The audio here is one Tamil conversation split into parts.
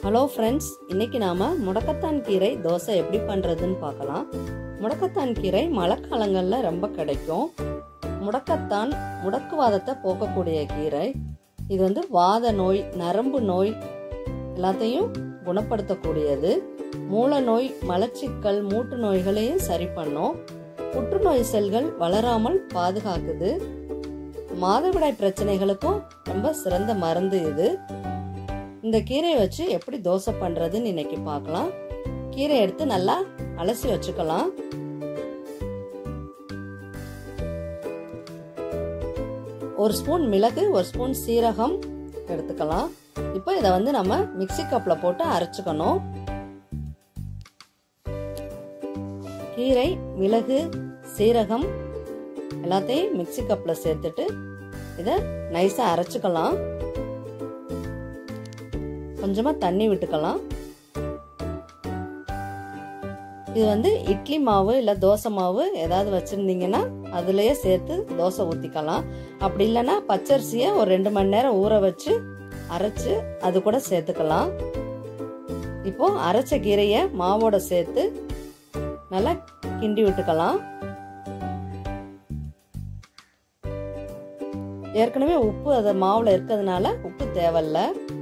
ஹலோ ஃப்ரெண்ட்ஸ் இன்னைக்கு நாம முடக்கத்தான் கீரை தோசை எப்படி பண்றதுன்னு பார்க்கலாம் முடக்கத்தான் கீரை மழைக்காலங்களில் ரொம்ப கிடைக்கும் முடக்கத்தான் முடக்குவாதத்தை போக்கக்கூடிய கீரை இது வந்து வாத நோய் நரம்பு நோய் எல்லாத்தையும் குணப்படுத்தக்கூடியது மூல நோய் மலச்சிக்கல் மூட்டு நோய்களையும் சரி பண்ணும் புற்றுநோய் செல்கள் வளராமல் பாதுகாக்குது மாதவிடாய் பிரச்சனைகளுக்கும் ரொம்ப சிறந்த மருந்து இது இந்த கீரையை வச்சு எப்படி தோசை பண்றதுன்னு இன்னைக்கு பார்க்கலாம் கீரை எடுத்து நல்லா அலசி வச்சுக்கலாம் ஒரு ஸ்பூன் மிளகு ஒரு ஸ்பூன் சீரகம் எடுத்துக்கலாம் இப்போ இதை வந்து நம்ம மிக்சி கப்பில் போட்டு அரைச்சுக்கணும் கீரை மிளகு சீரகம் எல்லாத்தையும் மிக்சி கப்பில் சேர்த்துட்டு இதை நைஸாக அரைச்சிக்கலாம் கொஞ்சமாக தண்ணி விட்டுக்கலாம் இது வந்து இட்லி மாவு இல்லை தோசை மாவு ஏதாவது வச்சுருந்தீங்கன்னா அதுலேயே சேர்த்து தோசை ஊற்றிக்கலாம் அப்படி இல்லைன்னா பச்சரிசியை ஒரு ரெண்டு மணி நேரம் ஊற வச்சு அரைச்சு அது கூட சேர்த்துக்கலாம் இப்போ அரைச்ச கீரையை மாவோட சேர்த்து நல்லா கிண்டி விட்டுக்கலாம் ஏற்கனவே உப்பு அது மாவில் இருக்கிறதுனால உப்பு தேவையில்ல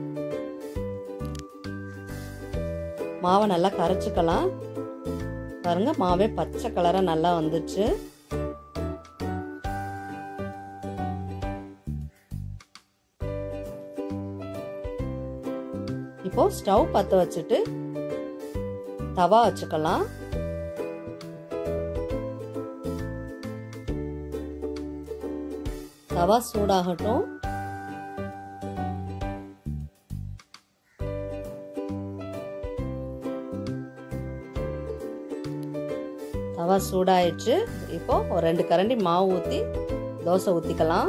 மாவை நல்லா கரைச்சிக்கலாம் பாருங்க மாவே பச்சை கலராக நல்லா வந்துச்சு இப்போ ஸ்டவ் பற்ற வச்சுட்டு தவா வச்சுக்கலாம் தவா சூடாகட்டும் தவா சூடாயிடுச்சு இப்போ ஒரு ரெண்டு கரண்டி மாவு ஊற்றி தோசை ஊற்றிக்கலாம்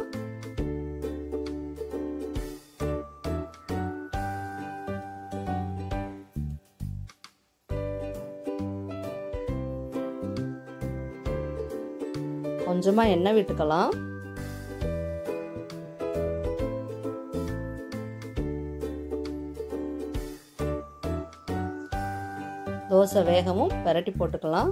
கொஞ்சமாக எண்ணெய் விட்டுக்கலாம் தோசை வேகமும் பெரட்டி போட்டுக்கலாம்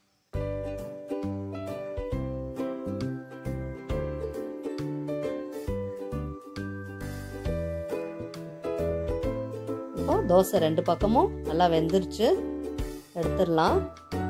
இப்போ தோசை ரெண்டு பக்கமும் நல்லா வெந்துருச்சு எடுத்துடலாம்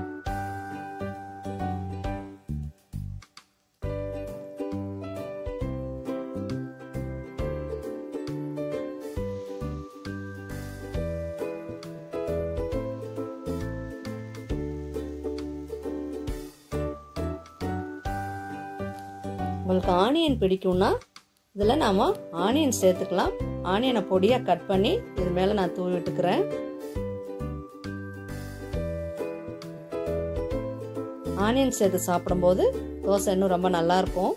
உங்களுக்கு ஆனியன் பிடிக்கும்னா இதில் நாம் ஆனியன் சேர்த்துக்கலாம் ஆனியனை பொடியாக கட் பண்ணி இது மேலே நான் தூவி விட்டுக்கிறேன் ஆனியன் சேர்த்து சாப்பிடும்போது தோசை இன்னும் ரொம்ப நல்லா இருக்கும்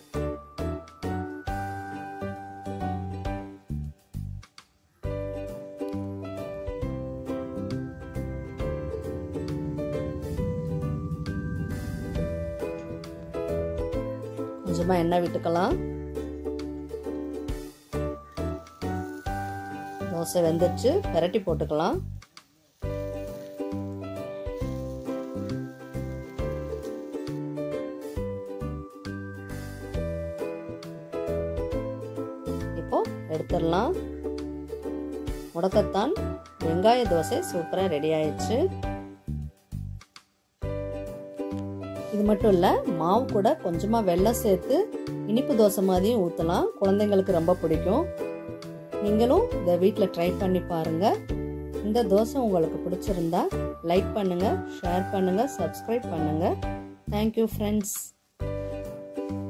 கொஞ்சமாக எண்ணெய் விட்டுக்கலாம் தோசை வெந்துச்சு பெரட்டி போட்டுக்கலாம் இப்போ எடுத்துடலாம் முடக்கத்தான் வெங்காய தோசை சூப்பராக ரெடி ஆயிடுச்சு இது மட்டும் இல்லை மாவு கூட கொஞ்சமாக வெள்ளம் சேர்த்து இனிப்பு தோசை மாதிரியும் ஊற்றலாம் குழந்தைங்களுக்கு ரொம்ப பிடிக்கும் நீங்களும் இதை வீட்டில் ட்ரை பண்ணி பாருங்கள் இந்த தோசை உங்களுக்கு பிடிச்சிருந்தா லைக் பண்ணுங்கள் ஷேர் பண்ணுங்கள் சப்ஸ்கிரைப் பண்ணுங்கள் தேங்க்யூ ஃப்ரெண்ட்ஸ்